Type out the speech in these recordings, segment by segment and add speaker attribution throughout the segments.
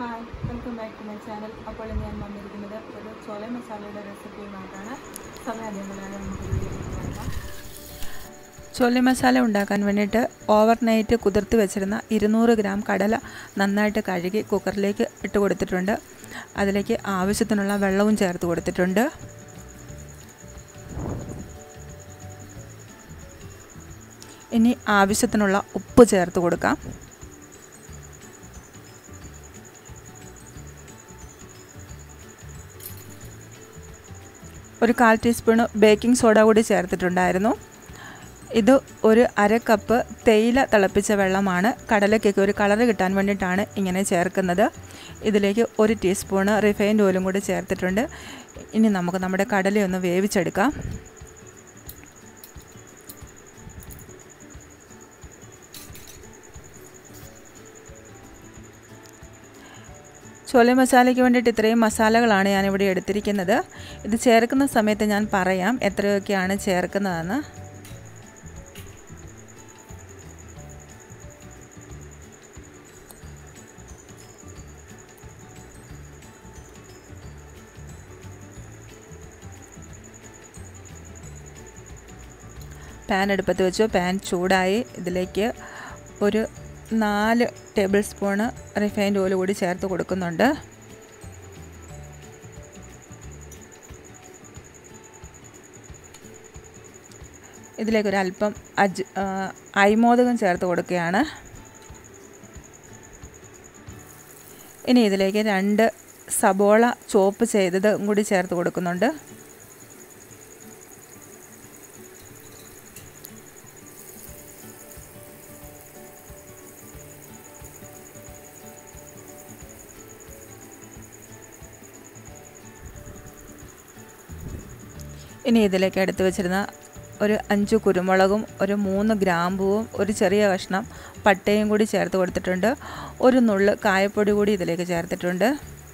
Speaker 1: hi welcome back to my channel അപ്പോൾ ഇന്ന് ഞാൻ വന്നിരിക്കുന്നത് ഒരു ചോല മസാലയുടെ റെസിപ്പിയുമായിട്ടാണ് സമയം അധികം കളയാതെ നമുക്ക് വീഡിയോയിലേക്ക് പോകാം
Speaker 2: ചൊല്ലി മസാല ഉണ്ടാക്കാൻ വേണ്ടിയിട്ട് ഓവർ നൈറ്റ് കുതിർത്ത് വെച്ചിരുന്ന ഇരുന്നൂറ് ഗ്രാം കടല നന്നായിട്ട് കഴുകി കുക്കറിലേക്ക് ഇട്ട് കൊടുത്തിട്ടുണ്ട് അതിലേക്ക് ആവശ്യത്തിനുള്ള വെള്ളവും ചേർത്ത് കൊടുത്തിട്ടുണ്ട് ഇനി ആവശ്യത്തിനുള്ള ഉപ്പ് ചേർത്ത് കൊടുക്കാം ഒരു കാൽ ടീസ്പൂണ് ബേക്കിംഗ് സോഡ കൂടി ചേർത്തിട്ടുണ്ടായിരുന്നു ഇത് ഒരു അര കപ്പ് തേയില തിളപ്പിച്ച വെള്ളമാണ് കടലക്കൊക്കെ ഒരു കളർ കിട്ടാൻ വേണ്ടിയിട്ടാണ് ഇങ്ങനെ ചേർക്കുന്നത് ഇതിലേക്ക് ഒരു ടീസ്പൂണ് റിഫൈൻഡ് ഓയിലും കൂടി ചേർത്തിട്ടുണ്ട് ഇനി നമുക്ക് നമ്മുടെ കടലയൊന്ന് വേവിച്ചെടുക്കാം ചോല മസാലയ്ക്ക് വേണ്ടിയിട്ട് ഇത്രയും മസാലകളാണ് ഞാനിവിടെ എടുത്തിരിക്കുന്നത് ഇത് ചേർക്കുന്ന സമയത്ത് ഞാൻ പറയാം എത്രയൊക്കെയാണ് ചേർക്കുന്നതെന്ന് പാൻ അടുപ്പത്ത് വെച്ചു പാൻ ചൂടായി ഇതിലേക്ക് ഒരു നാല് ടേബിൾ സ്പൂണ് റിഫൈൻഡ് ഓയിൽ കൂടി ചേർത്ത് കൊടുക്കുന്നുണ്ട് ഇതിലേക്ക് ഒരു അല്പം അജ് അരിമോദകം ചേർത്ത് കൊടുക്കുകയാണ് ഇനി ഇതിലേക്ക് രണ്ട് സബോള ചോപ്പ് ചെയ്തത് കൂടി ചേർത്ത് കൊടുക്കുന്നുണ്ട് ഇനി ഇതിലേക്ക് എടുത്തു വെച്ചിരുന്ന ഒരു അഞ്ച് കുരുമുളകും ഒരു മൂന്ന് ഗ്രാമ്പുവും ഒരു ചെറിയ കഷ്ണം പട്ടയും കൂടി ചേർത്ത് കൊടുത്തിട്ടുണ്ട് ഒരു നുള്ള് കായപ്പൊടി കൂടി ഇതിലേക്ക് ചേർത്തിട്ടുണ്ട്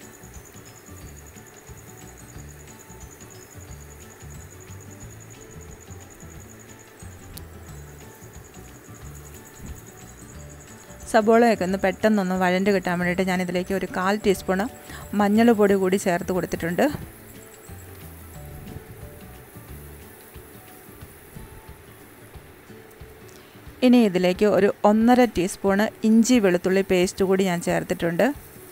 Speaker 2: സബോളയൊക്കെ ഒന്ന് പെട്ടെന്നൊന്ന് വഴണ്ട് കിട്ടാൻ വേണ്ടിയിട്ട് ഞാനിതിലേക്ക് ഒരു കാൽ ടീസ്പൂണ് മഞ്ഞൾ പൊടി കൂടി ചേർത്ത് കൊടുത്തിട്ടുണ്ട് ഇനി ഇതിലേക്ക് ഒരു ഒന്നര ടീസ്പൂണ് ഇഞ്ചി വെളുത്തുള്ളി പേസ്റ്റ് കൂടി ഞാൻ ചേർത്തിട്ടുണ്ട്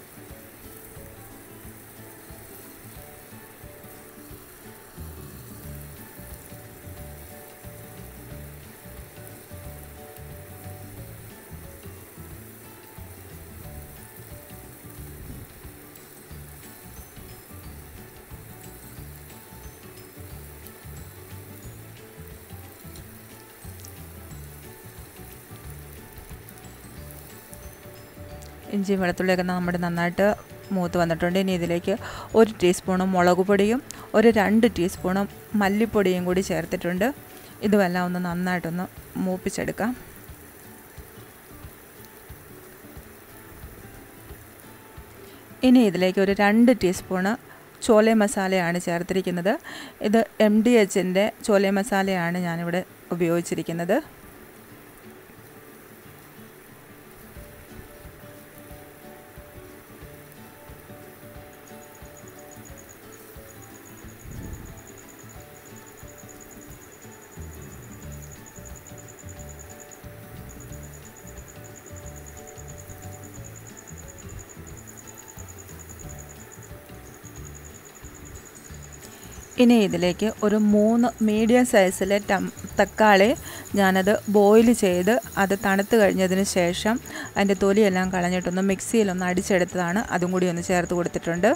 Speaker 2: ഇഞ്ചി വെളുത്തുള്ളിയൊക്കെ നമ്മുടെ നന്നായിട്ട് മൂത്ത് വന്നിട്ടുണ്ട് ഇനി ഇതിലേക്ക് ഒരു ടീസ്പൂണ് മുളക് പൊടിയും ഒരു രണ്ട് ടീസ്പൂണും മല്ലിപ്പൊടിയും കൂടി ചേർത്തിട്ടുണ്ട് ഇതുമെല്ലാം ഒന്ന് നന്നായിട്ടൊന്ന് മൂപ്പിച്ചെടുക്കാം ഇനി ഇതിലേക്ക് ഒരു രണ്ട് ടീസ്പൂണ് ചോലെ മസാലയാണ് ചേർത്തിരിക്കുന്നത് ഇത് എം ഡി എച്ചിൻ്റെ ചോലെ മസാലയാണ് ഞാനിവിടെ ഉപയോഗിച്ചിരിക്കുന്നത് ഇനി ഇതിലേക്ക് ഒരു മൂന്ന് മീഡിയം സൈസിലെ ടം തക്കാളി ഞാനത് ബോയിൽ ചെയ്ത് അത് തണുത്ത് കഴിഞ്ഞതിന് ശേഷം അതിൻ്റെ തൊലിയെല്ലാം കളഞ്ഞിട്ടൊന്ന് മിക്സിയിലൊന്ന് അടിച്ചെടുത്തതാണ് അതും കൂടി ഒന്ന് ചേർത്ത് കൊടുത്തിട്ടുണ്ട്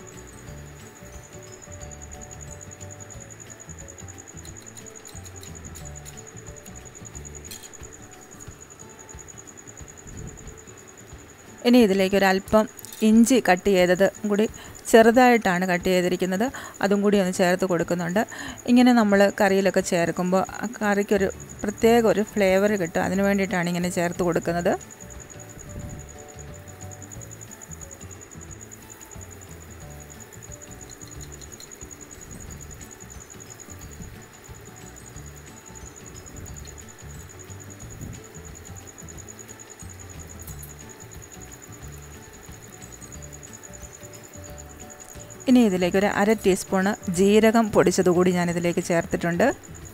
Speaker 2: ഇനി ഇതിലേക്ക് ഒരു അല്പം ഇഞ്ചി കട്ട് ചെയ്തത് കൂടി ചെറുതായിട്ടാണ് കട്ട് ചെയ്തിരിക്കുന്നത് അതും കൂടി ഒന്ന് ചേർത്ത് കൊടുക്കുന്നുണ്ട് ഇങ്ങനെ നമ്മൾ കറിയിലൊക്കെ ചേർക്കുമ്പോൾ ആ കറിക്കൊരു പ്രത്യേക ഒരു ഫ്ലേവർ കിട്ടും അതിന് വേണ്ടിയിട്ടാണ് ഇങ്ങനെ ചേർത്ത് കൊടുക്കുന്നത് ഇനി ഇതിലേക്ക് ഒരു അര ടീസ്പൂണ് ജീരകം പൊടിച്ചത് കൂടി ഞാൻ ഇതിലേക്ക് ചേർത്തിട്ടുണ്ട്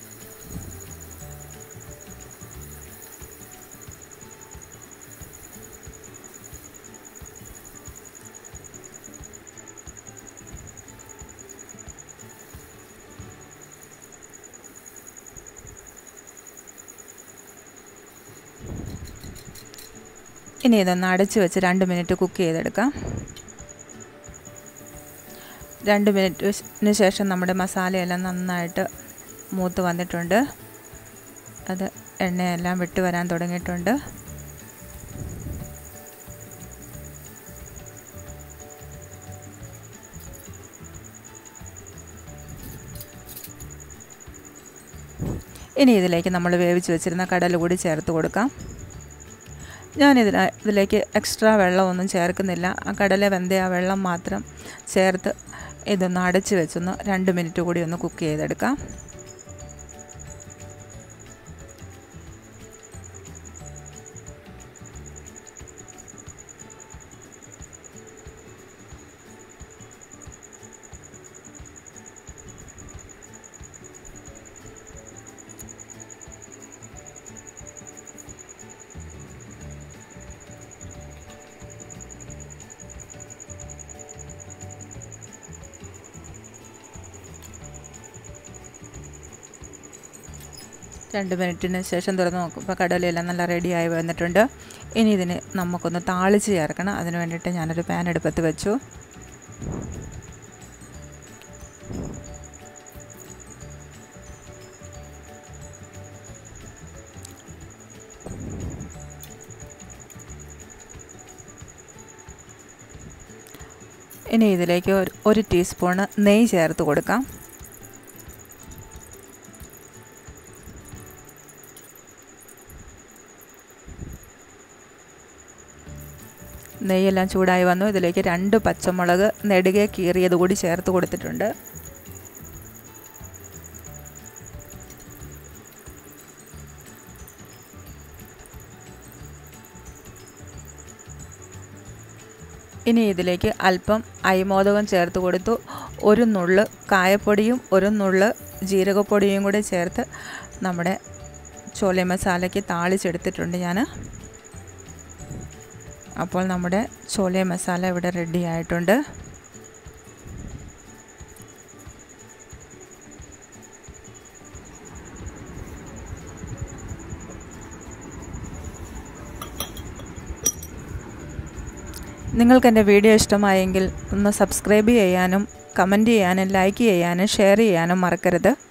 Speaker 2: ഇനി ഇതൊന്ന് അടച്ച് വെച്ച് രണ്ട് മിനിറ്റ് കുക്ക് ചെയ്തെടുക്കാം രണ്ട് മിനിറ്റിന് ശേഷം നമ്മുടെ മസാലയെല്ലാം നന്നായിട്ട് മൂത്ത് വന്നിട്ടുണ്ട് അത് എണ്ണയെല്ലാം വിട്ട് വരാൻ തുടങ്ങിയിട്ടുണ്ട് ഇനി ഇതിലേക്ക് നമ്മൾ വേവിച്ച് വെച്ചിരുന്ന കടൽ കൂടി ചേർത്ത് കൊടുക്കാം ഞാനിതിന് ഇതിലേക്ക് എക്സ്ട്രാ വെള്ളമൊന്നും ചേർക്കുന്നില്ല ആ കടല വെന്ത ആ വെള്ളം മാത്രം ചേർത്ത് ഇതൊന്ന് അടച്ച് വെച്ചൊന്ന് രണ്ട് മിനിറ്റ് കൂടി ഒന്ന് കുക്ക് ചെയ്തെടുക്കാം രണ്ട് മിനിറ്റിന് ശേഷം തുറന്ന് നോക്കുമ്പോൾ കടലയെല്ലാം നല്ല റെഡിയായി വന്നിട്ടുണ്ട് ഇനി ഇതിന് നമുക്കൊന്ന് താളിച്ച് ചേർക്കണം അതിന് വേണ്ടിയിട്ട് ഞാനൊരു പാൻ എടുപ്പത്ത് വെച്ചു ഇനി ഇതിലേക്ക് ഒരു ഒരു ടീസ്പൂണ് നെയ്യ് ചേർത്ത് കൊടുക്കാം നെയ്യെല്ലാം ചൂടായി വന്നു ഇതിലേക്ക് രണ്ട് പച്ചമുളക് നെടുകെ കീറിയത് കൂടി ചേർത്ത് കൊടുത്തിട്ടുണ്ട് ഇനി ഇതിലേക്ക് അല്പം അരിമോദകം ചേർത്ത് കൊടുത്തു ഒരു നുള്ള് കായപ്പൊടിയും ഒരു നുള്ള് ജീരകപ്പൊടിയും കൂടി ചേർത്ത് നമ്മുടെ ചോല മസാലയ്ക്ക് താളിച്ചെടുത്തിട്ടുണ്ട് ഞാൻ അപ്പോൾ നമ്മുടെ ചോല മസാല ഇവിടെ റെഡി ആയിട്ടുണ്ട് നിങ്ങൾക്ക് എൻ്റെ വീഡിയോ ഇഷ്ടമായെങ്കിൽ ഒന്ന് സബ്സ്ക്രൈബ് ചെയ്യാനും കമൻറ്റ് ചെയ്യാനും ലൈക്ക് ചെയ്യാനും ഷെയർ ചെയ്യാനും മറക്കരുത്